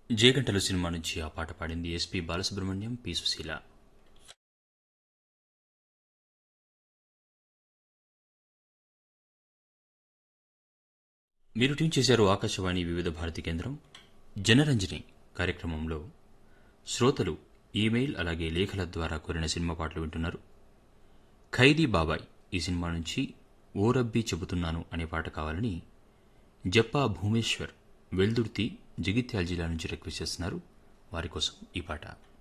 జేగంటలు cinema నుంచి ఆ పాట పాడింది ఎస్పి బాలసుబ్రహ్మణ్యం పి సుశీల మీరు ట్యూన్ చేశారు ఆకాశవాణి వివిధ భారతి కేంద్రం జనరంజని కార్యక్రమంలో శ్రోతలు ఈమెయిల్ అలాగే లేఖల ద్వారా కోరిన సినిమా పాటలు వింటున్నారు ఖైదీ బాబాయ్ ఈ సినిమా నుంచి ఓ రబ్బీ చెబుతున్నాను అనే పాట కావాలని జప్పా భూమేశ్వర్ వెల్దుర్తి జగిత్యాల జిల్లా నుంచి రిక్వెస్ట్ చేస్తున్నారు వారి కోసం ఈ పాట